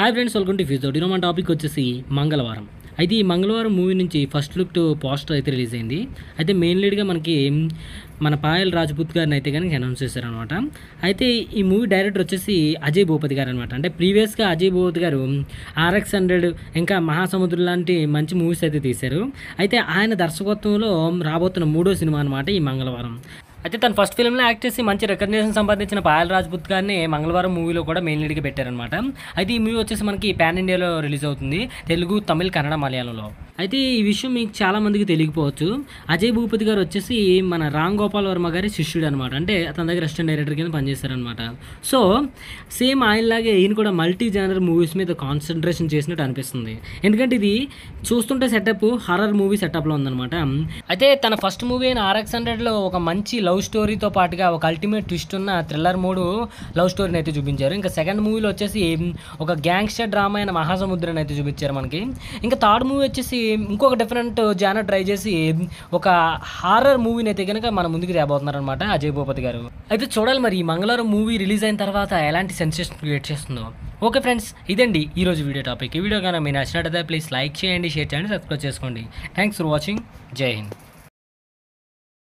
hi friends welcome to Fuse ఈరోజు మన topic వచ్చేసి మంగళవారం అయితే ఈ మంగళవారం మూవీ నుంచి ఫస్ట్ లుక్ పోస్టర్ అయితే రిలీజ్ అయింది అయితే మెయిన్ లీడ్గా మనకి మన పాయల్ రాజ్పుత్ గారిని అయితే కనుక అనౌన్స్ చేశారనమాట అయితే ఈ మూవీ డైరెక్టర్ వచ్చేసి అజయ్ భూపతి గారు అనమాట అంటే ప్రీవియస్గా అజయ్ భూపతి గారు ఆర్ఎక్స్ హండ్రెడ్ ఇంకా మహాసముద్రం లాంటి మంచి మూవీస్ అయితే తీశారు అయితే ఆయన దర్శకత్వంలో రాబోతున్న మూడో సినిమా అనమాట ఈ మంగళవారం అయితే తన ఫస్ట్ ఫిల్మ్లో యాక్ట్ చేసి మంచి రికగ్నేషన్ సంపాదించిన పాయల్ రాజ్పుత్ గారిని మంగళవారం మూవీలో కూడా మెయిన్ లీడ్గా పెట్టారనమాట అయితే ఈ మూవీ వచ్చేసి మనకి పాన్ ఇండియాలో రిలీజ్ అవుతుంది తెలుగు తమిళ్ కన్నడ మలయాళంలో అయితే ఈ విషయం మీకు చాలా మందికి తెలియకపోవచ్చు అజయ్ భూపతి గారు వచ్చేసి మన రామ్ గోపాల్ వర్మ గారి శిష్యుడు అనమాట అంటే అతని దగ్గర అసిస్టెంట్ డైరెక్టర్ కింద పనిచేస్తారనమాట సో సేమ్ ఆయనలాగే ఈయన కూడా మల్టీ జానర్ మూవీస్ మీద కాన్సన్ట్రేషన్ చేసినట్టు అనిపిస్తుంది ఎందుకంటే ఇది చూస్తుంటే సెటప్ హర్రర్ మూవీ సెటప్లో ఉందన్నమాట అయితే తన ఫస్ట్ మూవీ అయిన ఆర్ఎక్స్ హండ్రెడ్లో ఒక మంచి లవ్ స్టోరీతో పాటుగా ఒక అల్టిమేట్ ట్విస్ట్ ఉన్న థ్రిల్లర్ మూడు లవ్ స్టోరీని అయితే చూపించారు ఇంకా సెకండ్ మూవీలో వచ్చేసి ఒక గ్యాంగ్స్టర్ డ్రామా అయిన మహాసముద్రాన్ని అయితే చూపించారు మనకి ఇంకా థర్డ్ మూవీ వచ్చేసి ఇంకొక డిఫరెంట్ జానర్ ట్రై చేసి ఒక హారర్ మూవీని అయితే కనుక మన ముందుకు తేబోతున్నారు అనమాట అజయ్ భూపతి గారు అయితే చూడాలి మరి ఈ మంగళవారం మూవీ రిలీజ్ అయిన తర్వాత ఎలాంటి సెన్సేషన్ క్రియేట్ చేస్తుందో ఓకే ఫ్రెండ్స్ ఇదండి ఈ రోజు వీడియో టాపిక్ ఈ వీడియో కానీ మీరు నచ్చినట్టయితే ప్లీజ్ లైక్ చేయండి షేర్ చేయండి సబ్స్క్రైబ్ చేసుకోండి thanks for watching Jai Hind